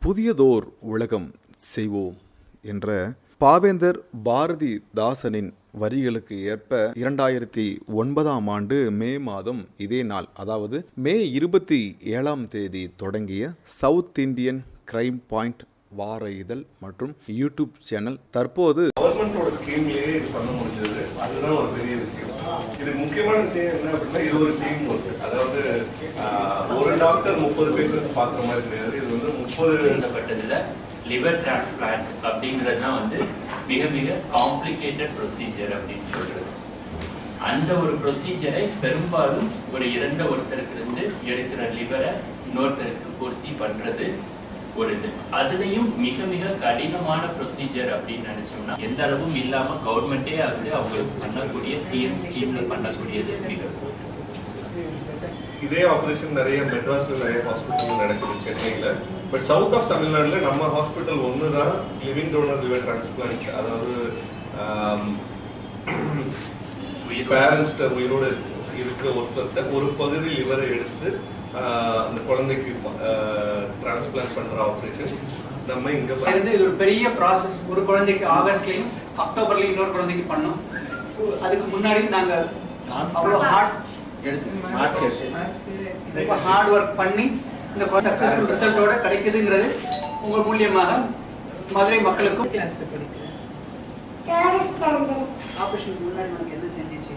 புதியதோர் உலகம் செய்வோம் என்ற பாவேந்தர் பாரதி தாசனின் வரிகளுக்கு ஏற்ப இரண்டாயிரத்தி ஒன்பதாம் ஆண்டு மே மாதம் இதே நாள் அதாவது மே இருபத்தி ஏழாம் தேதி தொடங்கிய சவுத் இந்தியன் கிரைம் பாயிண்ட் வார இதழ் மற்றும் யூடியூப் சேனல் தற்போது கவர்மெண்டோட ஸ்கீம்லயே இது பண்ண முடிஞ்சது அதுதான் ஒரு பெரிய விஷயம் இதுக்கு முக்கியமான விஷயம் என்ன அப்படின்னா இது ஒரு டீம் ஒர்க் அதாவது ஆஹ், ஒரு டாக்டர் முப்பது பேஷண்ட்ஸ் பார்க்குற மாதிரி கிடையாது இது வந்து முப்பது சம்பந்தப்பட்டதுல லிவர் டிரான்ஸ்பிளான்ட் அப்படிங்கிறது தான் வந்து மிக மிக காம்ப்ளிகேட்டட் ப்ரொசீஜர் அப்படின்னு சொல்றது அந்த ஒரு ப்ரொசீஜரை பெரும்பாலும் ஒரு இறந்த ஒருத்தருக்கு இருந்து எடுக்கிற லிவரை இன்னொருத்தருக்கு பொருத்தி பண்றது ஒரு இது அதுலயும் மிக மிக கடினமான ப்ரொசீஜர் அப்படின்னு நினைச்சோம்னா எந்த அளவும் இல்லாம கவர்மெண்டே வந்து அவங்களுக்கு பண்ணக்கூடிய சிஎம் ஸ்கீம்ல பண்ணக்கூடியது மிக இதே ஆபரேஷன் நிறைய மெட்ராஸ்ல நிறைய ஹாஸ்பிட்டல் நடக்குது சென்னையில பட் சவுத் ஆஃப் தமிழ்நாடுல நம்ம ஹாஸ்பிட்டல் ஒன்று தான் லிவிங் டோனர் லிவர் டிரான்ஸ்பிளான்ட் அதாவது உயிரோட பேரண்ட்ஸ்ட உயிரோடு இருக்கிற ஒருத்தர்கிட்ட ஒரு பகுதி லிவரை எடுத்து ஆஹ், அந்த குழந்தைக்கு டிரான்ஸ்பிளான்ட் பண்ற ஆபரேஷன் நம்ம இங்க பண்ண- இருந்து இது ஒரு பெரிய ப்ராசஸ் ஒரு குழந்தைக்கு ஆகஸ்ட்லயும் அக்டோபர்லயும் இன்னொரு குழந்தைக்கு பண்ணோம் அதுக்கு முன்னாடி நாங்க அவ்வளோ ஹார்ட் ரொம்ப ஹார்ட் ஒர்க் பண்ணி இந்த சக்சஸ்ஃபுல் ரிசல்ட்டோட கிடைக்குதுங்கிறது உங்கள் மூலியமாக மதுரை மக்களுக்கும் கிளாஸ்ல படிக்கிறேன் Third standard. ஆபரேஷனுக்கு முன்னாடி உனக்கு என்ன செஞ்சிச்சு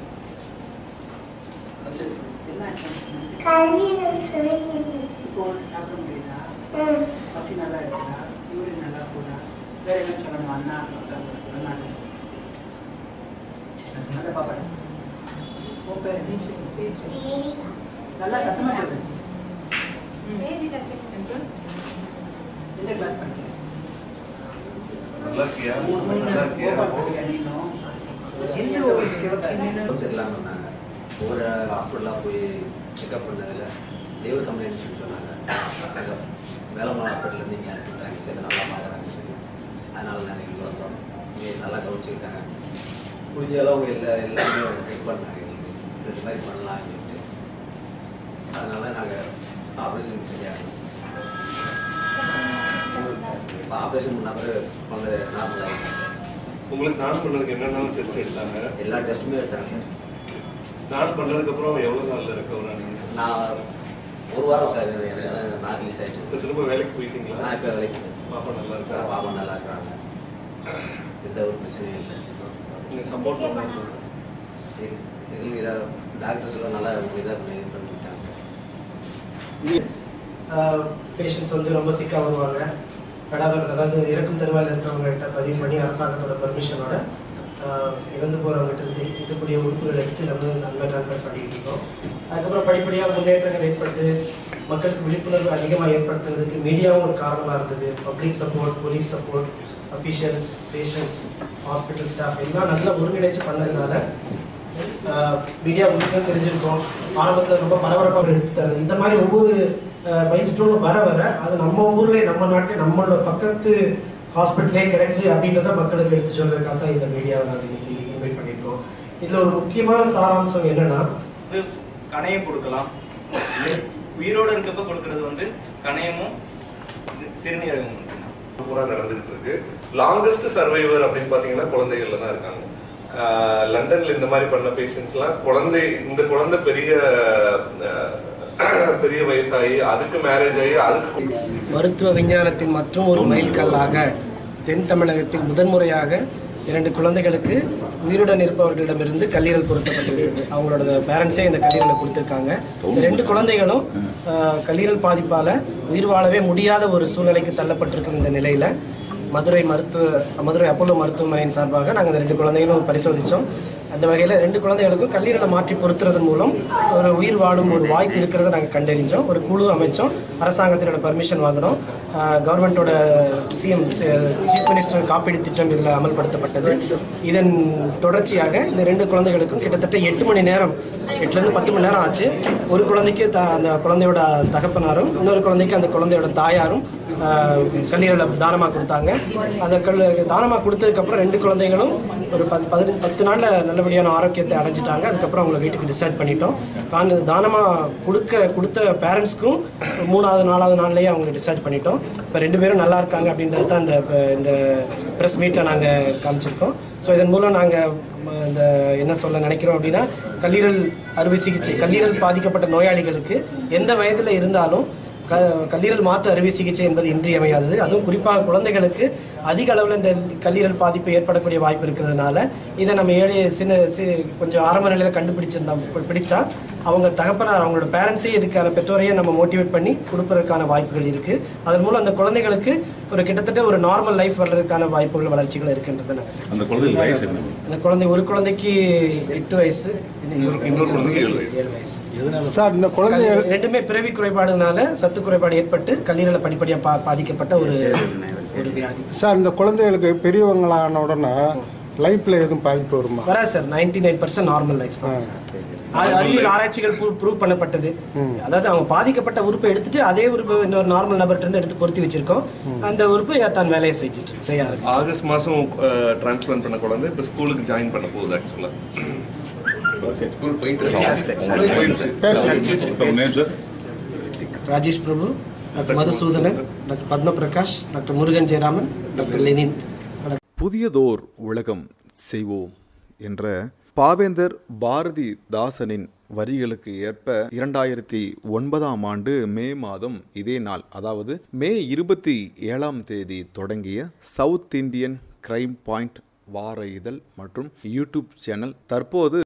என்ன ஆச்சு? கல்வியில் சுவைக்கின்றது. இப்போ உனக்கு சாப்பிட முடியுதா ம். பசி நல்லா இருக்குதா யூரின் நல்லா போதா வேற என்ன சொல்லணும் அண்ணா அக்கா அண்ணாட்ட அதை பாப்பா உன் பேர் நீச்சல் டீச்சர் Very நல்லா சத்தமா சொல்லு எங்க எந்த கிளாஸ் படிக்கிறேன் நல்லா இருக்கியா மூணு நல்லா இருக்கியா கோபால் படிக்கிற நீனும் எந்த ஒரு சின்ன உடம்பு சரியில்லாமல் இருந்தாங்க ஒவ்வொரு ஹாஸ்பிட்டலாக போய் செக்அப் பண்ணதில் லிவர் கம்ப்ளைண்ட் சொல்லி சொன்னாங்க அங்க வேலம்மாள் ஹாஸ்பிட்டல்லேருந்து இங்கே அனுப்பிட்டாங்க இங்கே நல்லா பார்க்குறாங்கன்னு சொல்லி அதனால நாங்கள் இங்கே வந்தோம் இங்கே நல்லா கவனிச்சிருக்காங்க முடிஞ்ச அளவு எல்லா எல்லாமே ஹெல்ப் பண்ணாங்க எங்களுக்கு இந்த மாதிரி பண்ணலாம் அப்படின்ட்டு அதனால நாங்கள் ஆப்ரேஷன் பண்ணி ஆரம்பிச்சோம் இப்போ ஆப்ரேஷன் பண்ண பிறகு குழந்தை நார்மல் ஆகிடுச்சு உங்களுக்கு நான் பண்ணதுக்கு என்னென்ன டெஸ்ட் எடுத்தாங்க எல்லா டெஸ்ட்டுமே எடுத்தாங்க சார் நான் பண்ணதுக்கு அப்புறம் எவ்வளவு நாள்ல ரெக்கவர் ஆனீங்க நான் ஒரு வாரம் சார் எனக்கு நான் ரிலீஸ் ஆகிட்டு இப்ப திரும்ப வேலைக்கு போயிட்டீங்களா நான் இப்போ வேலைக்கு போயிட்டேன் சார். பாப்பா நல்லா இருக்கா பாப்பா நல்லா இருக்கிறாங்க எந்த ஒரு பிரச்சனையும் இல்லை நீங்க சப்போர்ட் பண்ணுங்க எங்க- எங்களுக்கு இதாக டாக்டர்ஸ் எல்லாம் நல்லா இதாக பண்ணி இது பண்ணிவிட்டாங்க சார் பேஷண்ட்ஸ் வந்து ரொம்ப சிக்காக வருவாங்க கடாவர் அதாவது இறக்கும் தருவாயில் இருக்கிறவங்ககிட்ட பதிவு பண்ணி அரசாங்கத்தோட பர்மிஷனோட இறந்து போகிறவங்ககிட்ட இருந்து இருக்கக்கூடிய உறுப்புகள் எடுத்து நம்ம நம்ம ட்ரான்ஸ்ஃபர் பண்ணிட்டு இருக்கோம் அதுக்கப்புறம் படிப்படியாக முன்னேற்றங்கள் ஏற்படுத்து மக்களுக்கு விழிப்புணர்வு அதிகமாக ஏற்படுத்துறதுக்கு மீடியாவும் ஒரு காரணமாக இருந்தது public support police support officials patients hospital staff எல்லாம் நல்லா ஒருங்கிணைச்சு பண்ணதுனால மீடியா உங்களுக்கு தெரிஞ்சிருக்கோம் ஆரம்பத்தில் ரொம்ப பரபரப்பாக எடுத்து தரது இந்த மாதிரி ஒவ்வொரு மைல் ஸ்டோனும் வர வர அது நம்ம ஊர்ல நம்ம நாட்டில் நம்மளோட பக்கத்து ஹாஸ்பிட்டலே கிடைக்குது அப்படின்றத மக்களுக்கு எடுத்து சொல்றதுக்காக தான் இந்த மீடியாவை நாங்கள் இன்னைக்கு இன்வைட் பண்ணியிருக்கோம் இதில் ஒரு முக்கியமான சாராம்சம் என்னன்னா வந்து கணையம் கொடுக்கலாம் உயிரோட இருக்கப்ப கொடுக்கறது வந்து கணையமும் சிறுநீரகமும் மட்டும்தான் பூரா நடந்துட்டு இருக்கு லாங்கஸ்ட் சர்வைவர் அப்படின்னு பாத்தீங்கன்னா குழந்தைகள்ல தான் இருக்காங்க ஆஹ் லண்டன்ல இந்த மாதிரி பண்ண பேஷண்ட்ஸ்லாம் குழந்தை இந்த குழந்தை பெரிய ஆஹ், பெரிய வயசாகி அதுக்கு மேரேஜ் ஆகி அதுக்கு மருத்துவ விஞ்ஞானத்தின் மற்றும் ஒரு மைல்கல்லாக தென் தமிழகத்தில் முதன்முறையாக இரண்டு குழந்தைகளுக்கு உயிருடன் இருப்பவர்களிடமிருந்து கல்லீரல் பொருத்தப்பட்டிருக்கு அவங்களோட பேரண்ட்ஸே இந்த கல்லீரலை கொடுத்துருக்காங்க இந்த ரெண்டு குழந்தைகளும் ஆஹ், கல்லீரல் பாதிப்பால் உயிர் வாழவே முடியாத ஒரு சூழ்நிலைக்கு தள்ளப்பட்டிருக்கும் இந்த நிலையில் மதுரை மருத்துவ மதுரை அப்போலோ மருத்துவமனையின் சார்பாக நாங்கள் இந்த ரெண்டு குழந்தைகளும் பரிசோதித்தோம் அந்த வகையில் ரெண்டு குழந்தைகளுக்கும் கல்லீரலை மாற்றி பொருத்துறதன் மூலம் ஒரு உயிர் வாழும் ஒரு வாய்ப்பு இருக்கிறத நாங்கள் கண்டறிஞ்சோம் ஒரு குழு அமைச்சோம் அரசாங்கத்தினோட பர்மிஷன் வாங்கினோம் கவர்மெண்ட்டோட சிஎம் சீஃப் மினிஸ்டர் காப்பீடு திட்டம் இதில் அமல்படுத்தப்பட்டது இதன் தொடர்ச்சியாக இந்த ரெண்டு குழந்தைகளுக்கும் கிட்டத்தட்ட எட்டு மணி நேரம் எட்டுலேருந்து பத்து மணி நேரம் ஆச்சு ஒரு குழந்தைக்கு த அந்த குழந்தையோட தகப்பனாரும் இன்னொரு குழந்தைக்கு அந்த குழந்தையோட தாயாரும் ஆஹ், கல்லீரலை தானமாக கொடுத்தாங்க அந்த கல் தானமாக கொடுத்ததுக்கப்புறம் ரெண்டு குழந்தைகளும் ஒரு பத்து பதினஞ்சு பத்து நாளில் நல்லபடியான ஆரோக்கியத்தை அடைஞ்சிட்டாங்க அதுக்கப்புறம் அவங்கள வீட்டுக்கு டிஸ்சார்ஜ் பண்ணிட்டோம் கான் தானமாக கொடுக்க கொடுத்த பேரண்ட்ஸ்க்கும் மூணாவது நாலாவது நாள்லேயே அவங்க டிஸ்சார்ஜ் பண்ணிட்டோம் இப்போ ரெண்டு பேரும் நல்லா இருக்காங்க அப்படின்றது தான் இந்த இந்த ப்ரெஸ் மீட்டில் நாங்கள் காமிச்சிருக்கோம் ஸோ இதன் மூலம் நாங்கள் இந்த என்ன சொல்ல நினைக்கிறோம் அப்படின்னா கல்லீரல் அறுவை சிகிச்சை கல்லீரல் பாதிக்கப்பட்ட நோயாளிகளுக்கு எந்த வயதில் இருந்தாலும் க கல்லீரல் மாற்று அறுவை சிகிச்சை என்பது இன்றியமையாதது அதுவும் குறிப்பாக குழந்தைகளுக்கு அதிக அளவில் இந்த கல்லீரல் பாதிப்பு ஏற்படக்கூடிய வாய்ப்பு இருக்கிறதுனால இதை நம்ம ஏழை சின்ன சி கொஞ்சம் ஆரம்ப நிலையில் கண்டுபிடிச்சிருந்தா பிடித்தால் அவங்க தகப்பனார் அவங்களோட பேரண்ட்ஸே இதுக்கான பெற்றோரையே நம்ம மோட்டிவேட் பண்ணி கொடுப்பதற்கான வாய்ப்புகள் இருக்குது அதன் மூலம் அந்த குழந்தைகளுக்கு ஒரு கிட்டத்தட்ட ஒரு நார்மல் லைஃப் வர்றதுக்கான வாய்ப்புகள் வளர்ச்சிகள் இருக்கின்றதை நாங்கள் அந்த குழந்தைகள் வயசு என்ன அந்த குழந்தை ஒரு குழந்தைக்கு எட்டு வயசு இன்னொரு குழந்தைக்கு ஏழு வயசு. ஏழு வயசு சார் இந்த குழந்தை கல்லீரல் ரெண்டுமே பிறவி குறைபாடுனால சத்து குறைபாடு ஏற்பட்டு கல்லீரலை படிப்படியாக பா பாதிக்கப்பட்ட ஒரு ஒரு வியாதி சார் இந்த குழந்தைகளுக்கு பெரியவங்களான உடனே லைஃப்ல எதுவும் பாதிப்பு வருமா வராது sir ninety nine percent normal life தான் அறி- அறிவியல் ஆராய்ச்சிகள் ப்ரூவ் பண்ணப்பட்டது அதாவது அவங்க பாதிக்கப்பட்ட உறுப்பை எடுத்துட்டு அதே உறுப்பை இன்னொரு நார்மல் நபர்கிட்ட இருந்து எடுத்து பொருத்தி வச்சிருக்கோம் அந்த உறுப்பு தான் வேலையை செஞ்சுட்டு செய்ய ஆரம்பிக்கும் ஆகஸ்ட் மாசம் டிரான்ஸ்பிளான்ட் பண்ண குழந்தை இப்போ ஸ்கூலுக்கு ஜாயின் பண்ண போகுது ஆக்சுவலா ஓகே ஸ்கூல் போயிட்டு Rajesh Prabhu doctor Madhusudhanan doctor Padma Prakash doctor Murugan Jayaraman doctor Lenin புதியதோர் உலகம் செய்வோம் என்ற பாவேந்தர் பாரதி தாசனின் வரிகளுக்கு ஏற்ப இரண்டாயிரத்தி ஒன்பதாம் ஆண்டு மே மாதம் இதே நாள் அதாவது மே இருபத்தி ஏழாம் தேதி தொடங்கிய சவுத் இந்தியன் கிரைம் பாயிண்ட் வார இதழ் மற்றும் யூடியூப் சேனல் தற்போது